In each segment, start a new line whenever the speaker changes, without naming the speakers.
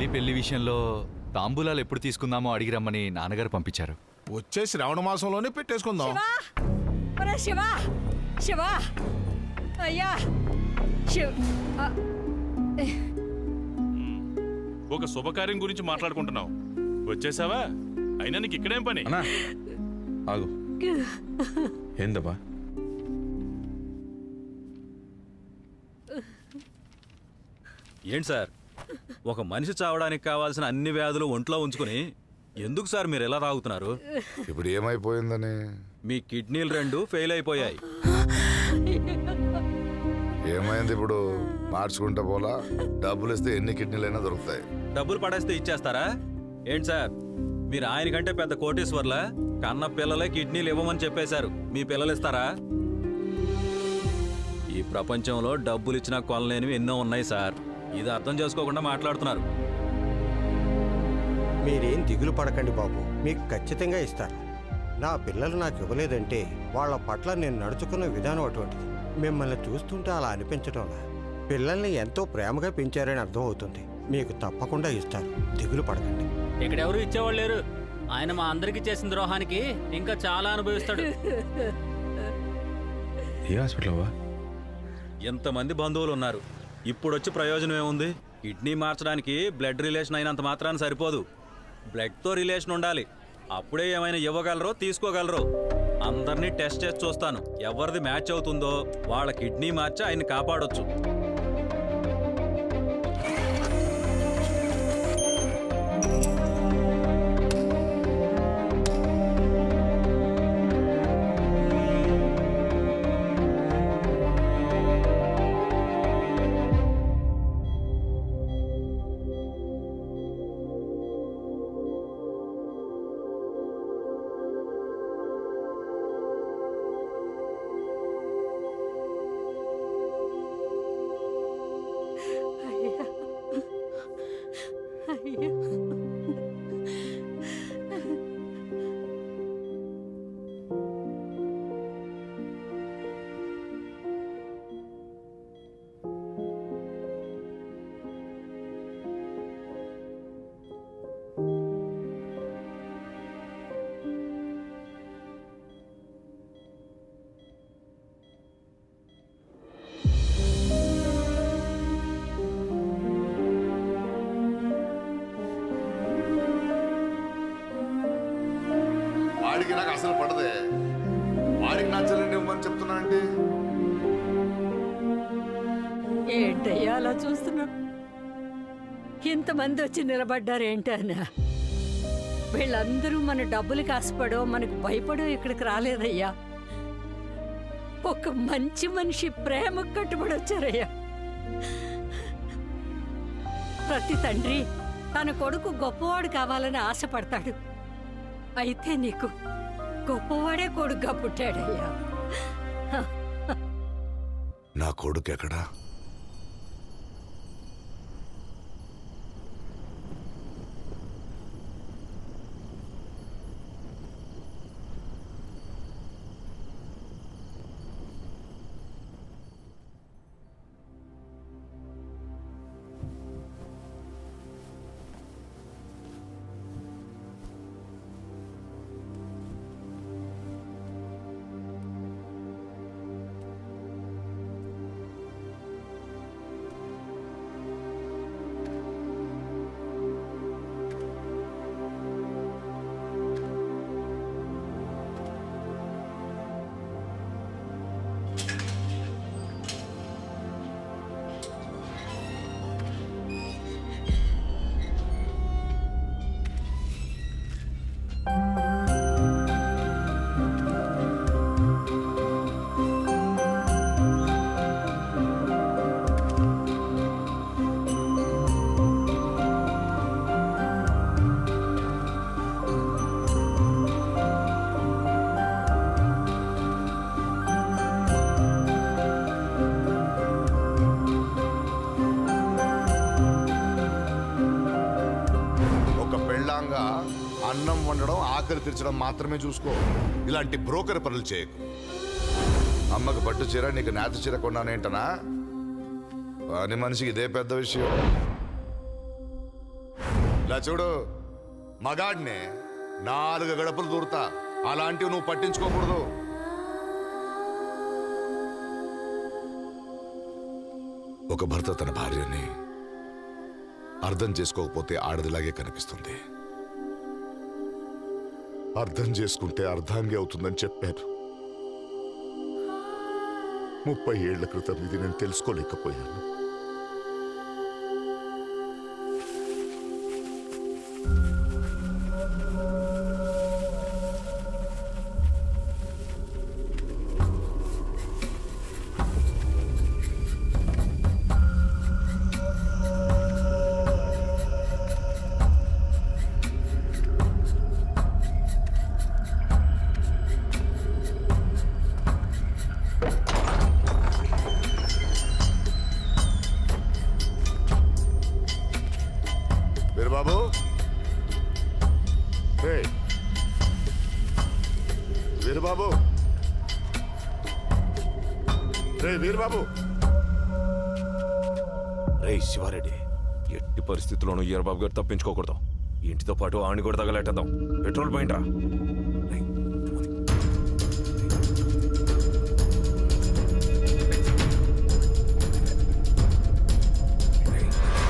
చెల్లి పెళ్లి విషయంలో తాంబూలాలు ఎప్పుడు తీసుకుందామో అడిగి రమ్మని నాన్నగారు పంపించారు
వచ్చే శ్రావణ మాసంలోనే పెట్టేసుకుందాం
శివా ఒరే శివా శివా అయ్యా శివ్ ఆ,
ఒక శుభకార్యం గురించి మాట్లాడుకుంటున్నావు వచ్చేసావా అయినా నీకు ఇక్కడేం పని
అన్నా ఆగు ఏందబ్బా
ఏంటి సార్ ఒక మనిషి చావడానికి కావాల్సిన అన్ని వ్యాధులు ఒంట్లో ఉంచుకుని ఎందుకు సార్ మీరు ఎలా తాగుతున్నారు
ఇప్పుడు ఏమైపోయిందని
మీ కిడ్నీలు రెండు ఫెయిల్ అయిపోయాయి
ఏమైంది ఇప్పుడు మార్చుకుంటే పోలా డబ్బులు ఇస్తే ఎన్ని కిడ్నీలైనా దొరుకుతాయి
డబ్బులు పడేస్తే ఇచ్చేస్తారా ఏంటి సార్ మీరు ఆయన కంటే పెద్ద కోటేశ్వర్ల కన్న పిల్లలే కిడ్నీలు ఇవ్వమని చెప్పేశారు మీ పిల్లలు ఇస్తారా ఈ ప్రపంచంలో డబ్బులు ఇచ్చినా కొనలేనివి ఎన్నో ఉన్నాయి సార్ ఇది అర్థం చేసుకోకుండా మాట్లాడుతున్నారు
మీరేం దిగులు పడకండి బాబు మీకు ఖచ్చితంగా ఇస్తారు నా పిల్లలు నాకు ఇవ్వలేదంటే వాళ్ళ పట్ల నేను నడుచుకున్న విధానం అటువంటిది మిమ్మల్ని చూస్తుంటే అలా అనిపించడంలా పిల్లల్ని ఎంతో ప్రేమగా పెంచారని అర్థమవుతుంది మీకు తప్పకుండా ఇస్తారు దిగులు పడకండి
ఇక్కడెవరు ఇచ్చేవాళ్ళు లేరు ఆయన మా అందరికి చేసిన ద్రోహానికి ఇంకా చాలా అనుభవిస్తాడు
ఏ హాస్పిటల్ అవ్వా
ఎంతమంది బంధువులు ఉన్నారు ఇప్పుడు వచ్చి ప్రయోజనం ఏముంది కిడ్నీ మార్చడానికి బ్లడ్ రిలేషన్ అయినంత మాత్రాన సరిపోదు బ్లడ్తో రిలేషన్ ఉండాలి అప్పుడే ఏమైనా ఇవ్వగలరో తీసుకోగలరో అందరినీ టెస్ట్ చేసి చూస్తాను ఎవరిది మ్యాచ్ అవుతుందో వాళ్ళ కిడ్నీ మార్చి ఆయన్ని కాపాడొచ్చు
అయ్యా అయ్యా
వాడికి నాకు అసలు పడదే వాడికి నచ్చలేని ఇవ్వమని చెప్తున్నానండి
ఏంటయ్యా అలా చూస్తున్నా ఇంతమంది వచ్చి నిలబడ్డారేంటన్నా వీళ్ళందరూ మన డబ్బులకి ఆశపడో మనకు భయపడో ఇక్కడికి రాలేదయ్యా ఒక మంచి మనిషి ప్రేమకు కట్టుబడి వచ్చారయ్యా ప్రతి తండ్రి తన కొడుకు గొప్పవాడు కావాలని ఆశపడతాడు అయితే నీకు గొప్పవాడే కొడుకుగా పుట్టాడయ్యా
నా కొడుకు ఎక్కడా ఒక పెళ్ళాంగా అన్నం వండడం ఆకలి తీర్చడం మాత్రమే చూసుకో ఇలాంటి బ్రోకర్ పనులు చేయకు అమ్మకు పట్టు చీర నీకు నేత చీర కొన్నానేంటనా పని మనిషికి ఇదే పెద్ద విషయం ఇలా చూడు మగాడినే నాలుగు గడపలు దూరుతా అలాంటివి నువ్వు పట్టించుకోకూడదు ఒక భర్త తన భార్యని అర్థం చేసుకోకపోతే ఆడదిలాగే కనిపిస్తుంది అర్థం చేసుకుంటే అర్ధాంగి అవుతుందని చెప్పాను ముప్పై ఏళ్ల క్రితం ఇది నేను తెలుసుకోలేకపోయాను వీరబాబు రే వీరబాబు రే వీరబాబు
రే శివారెడ్డి ఎట్టి పరిస్థితుల్లోనూ ఈరబాబు గారు తప్పించుకోకూడదు ఇంటితో పాటు ఆడిని కూడా తగలెట్టేద్దాం పెట్రోల్ పోయింట్రా రేయ్, పోనీ. రేయ్.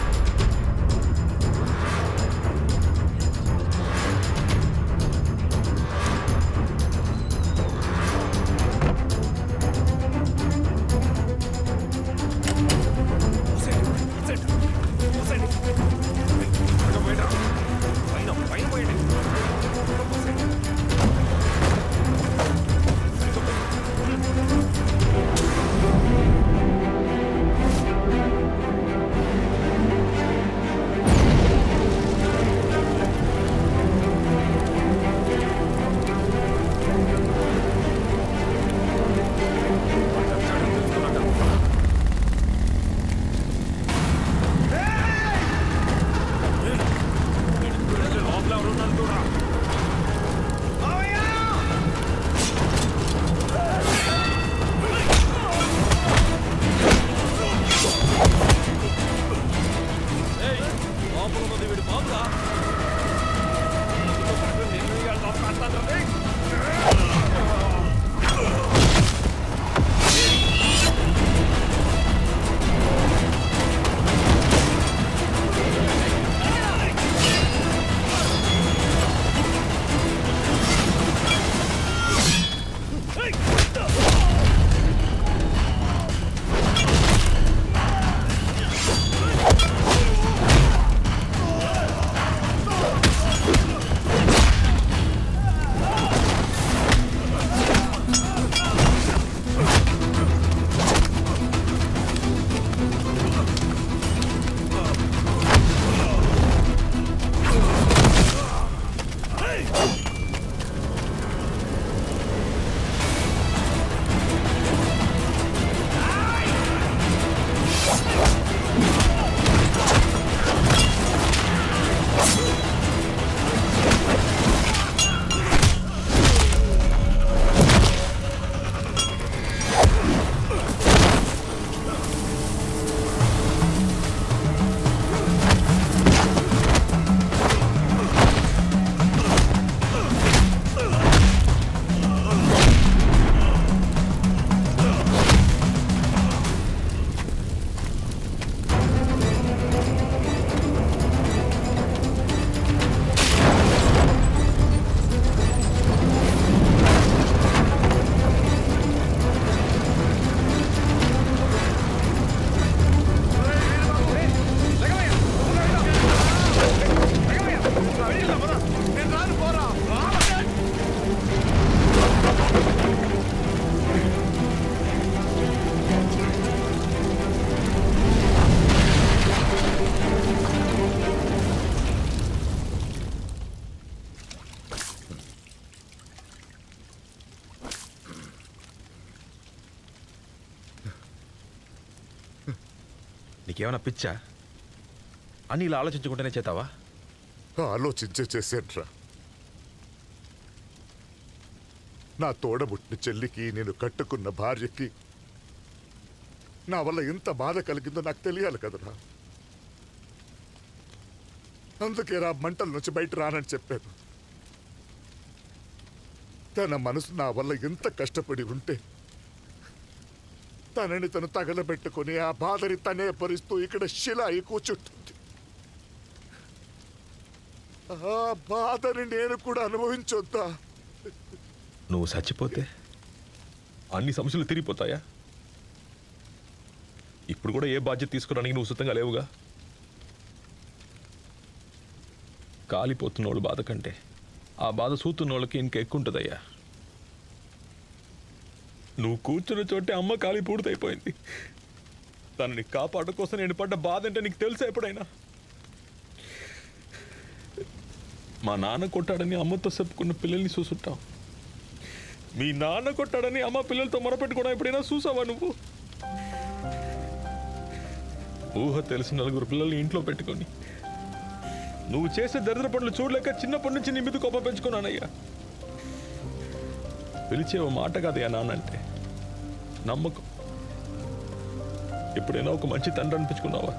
నీకేమైనా పిచ్చా అని ఇలా ఆలోచించుకుంటేనే చేతావా
ఆలోచించే చేసేట్రా నా తోడబుట్టిన చెల్లికి నేను కట్టుకున్న భార్యకి నా వల్ల ఎంత బాధ కలిగిందో నాకు తెలియాలి కదరా
అందుకే రా మంటల నుంచి బయట రానని చెప్పాను తన మనసు నా వల్ల ఎంత కష్టపడి ఉంటే తనని తను తగలబెట్టుకుని ఆ బాధని తనే భరిస్తూ ఇక్కడ శిల అయి కూర్చుంటుంది ఆ బాధని నేను కూడా అనుభవించొద్దా
నువ్వు చచ్చిపోతే అన్ని సమస్యలు తిరిగిపోతాయా ఇప్పుడు కూడా ఏ బాధ్యత తీసుకురానికి నువ్వు సుతంగా లేవుగా కాలిపోతున్నోళ్ళు బాధ కంటే ఆ బాధ సూతున్నోళ్ళకి ఇంకెక్కుంటుందయ్యా నువ్వు కూర్చున్న చోటే అమ్మ కాలి పూర్తయిపోయింది తనని కాపాడ కోసం నేను పడ్డ బాధ అంటే నీకు తెలుసా ఎప్పుడైనా మా నాన్న కొట్టాడని అమ్మతో చెప్పుకున్న పిల్లల్ని చూసుంటావు మీ నాన్న కొట్టాడని అమ్మ పిల్లలతో మొరపెట్టుకోవడం ఎప్పుడైనా చూసావా నువ్వు ఊహ తెలిసిన నలుగురు పిల్లల్ని ఇంట్లో పెట్టుకొని నువ్వు చేసే దరిద్ర పనులు చూడలేక చిన్నప్పటి నుంచి నీ మీద కోపం పెంచుకున్నానయ్యా పిలిచే ఓ మాట కాదయ్యా నాన్నంటే నమ్మకం ఎప్పుడైనా ఒక మంచి తండ్రి అనిపించుకున్నావా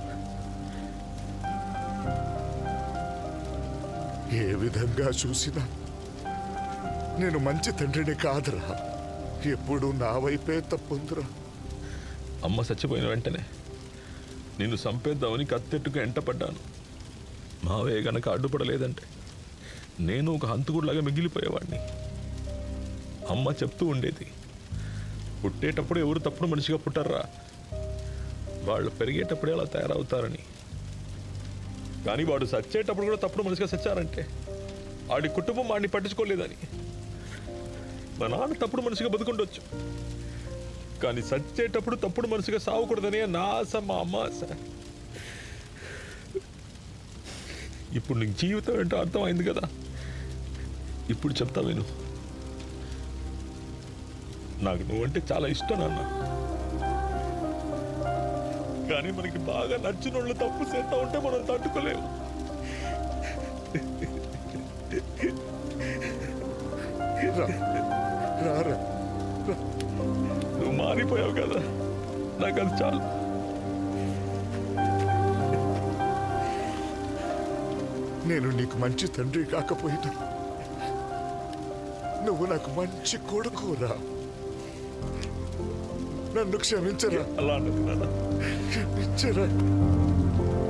ఏ విధంగా చూసినా నేను మంచి తండ్రిని కాదురా ఎప్పుడు నా వైపే తప్పుందిరా
అమ్మ చచ్చిపోయిన వెంటనే నిన్ను చంపేద్దామని కత్తెట్టుకు ఎంటపడ్డాను మావయ్య గనక అడ్డుపడలేదంటే నేను ఒక హంతకుడిలాగా మిగిలిపోయేవాడిని అమ్మ చెప్తూ ఉండేది పుట్టేటప్పుడు ఎవరు తప్పుడు మనిషిగా పుట్టారా వాళ్ళు పెరిగేటప్పుడే అలా తయారవుతారని కానీ వాడు చచ్చేటప్పుడు కూడా తప్పుడు మనిషిగా చచ్చారంటే వాడి కుటుంబం వాడిని పట్టించుకోలేదని మా నాన్న తప్పుడు మనిషిగా బతుకుండొచ్చు కానీ చచ్చేటప్పుడు తప్పుడు మనసుగా సావకూడదనే నా ఆశ మా అమ్మ ఆశ ఇప్పుడు నీకు జీవితం ఏంటో అర్థమైంది కదా ఇప్పుడు చెప్తా విను నాకు నువ్వంటే చాలా ఇష్టం నాన్న కానీ మనకి బాగా నచ్చిన వాళ్ళు తప్పు చేస్తా ఉంటే మనం తట్టుకోలేము
రా రా రా
నువ్వు మారిపోయావు కదా నాకు అది చాలు
నేను నీకు మంచి తండ్రి కాకపోయినా నువ్వు నాకు మంచి కొడుకురా నన్ను క్షమించరా
అలా అన్నది నాన్న
క్షమించరా